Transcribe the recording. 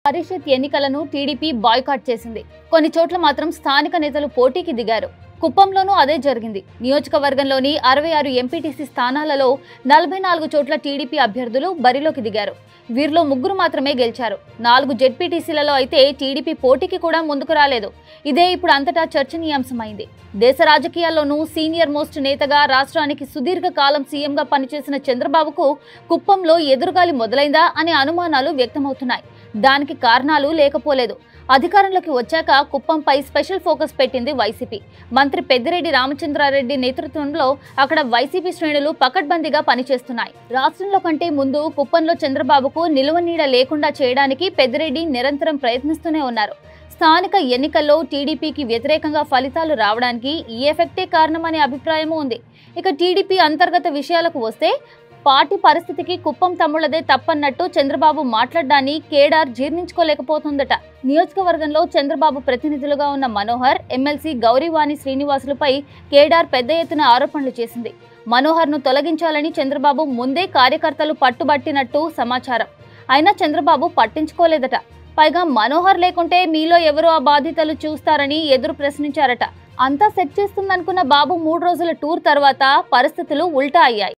పరిషత్ ఎన్నికలను TDP boycott చేసింది కొన్ని చోట్ల మాత్రం స్థానిక నేతలు పోటీకి దిగారు కుప్పంలోనూ అదే జరిగింది నియోజకవర్గంలోని అరవై ఆరు ఎంపీటీసీ స్థానాలలో నలభై నాలుగు చోట్ల టీడీపీ అభ్యర్థులు బరిలోకి దిగారు వీరిలో ముగ్గురు మాత్రమే గెలిచారు నాలుగు జెడ్పీటీసీలలో అయితే టీడీపీ పోటీకి కూడా ముందుకు రాలేదు ఇదే ఇప్పుడు అంతటా చర్చనీయాంశమైంది దేశ రాజకీయాల్లోనూ సీనియర్ మోస్ట్ నేతగా రాష్ట్రానికి సుదీర్ఘ కాలం సీఎంగా పనిచేసిన చంద్రబాబుకు కుప్పంలో ఎదురుగాలి మొదలైందా అనే అనుమానాలు వ్యక్తమవుతున్నాయి దానికి కారణాలు లేకపోలేదు అధికారంలోకి వచ్చాక కుప్పంపై స్పెషల్ ఫోకస్ పెట్టింది వైసీపీ మంత్రి పెద్దిరెడ్డి రామచంద్రారెడ్డి నేతృత్వంలో అక్కడ వైసీపీ శ్రేణులు పకడ్బందీగా పనిచేస్తున్నాయి రాష్ట్రంలో కంటే ముందు కుప్పంలో చంద్రబాబుకు నిలువ నీడ లేకుండా చేయడానికి పెద్దిరెడ్డి నిరంతరం ప్రయత్నిస్తూనే ఉన్నారు స్థానిక ఎన్నికల్లో టీడీపీకి వ్యతిరేకంగా ఫలితాలు రావడానికి ఈ ఎఫెక్టే కారణమనే అభిప్రాయము ఉంది ఇక టీడీపీ అంతర్గత విషయాలకు వస్తే పార్టీ పరిస్థితికి కుప్పం తమ్ముళ్లదే తప్పన్నట్టు చంద్రబాబు మాట్లాడ్డాన్ని కేడార్ జీర్ణించుకోలేకపోతుందట నియోజకవర్గంలో చంద్రబాబు ప్రతినిధులుగా ఉన్న మనోహర్ ఎమ్మెల్సీ గౌరీవాణి శ్రీనివాసులపై కేడార్ పెద్ద ఎత్తున ఆరోపణలు చేసింది మనోహర్ను తొలగించాలని చంద్రబాబు ముందే కార్యకర్తలు పట్టుబట్టినట్టు సమాచారం అయినా చంద్రబాబు పట్టించుకోలేదట పైగా మనోహర్ లేకుంటే మీలో ఎవరు ఆ బాధితులు చూస్తారని ఎదురు ప్రశ్నించారట అంతా సెట్ చేస్తుందనుకున్న బాబు మూడు రోజుల టూర్ తర్వాత పరిస్థితులు ఉల్టా అయ్యాయి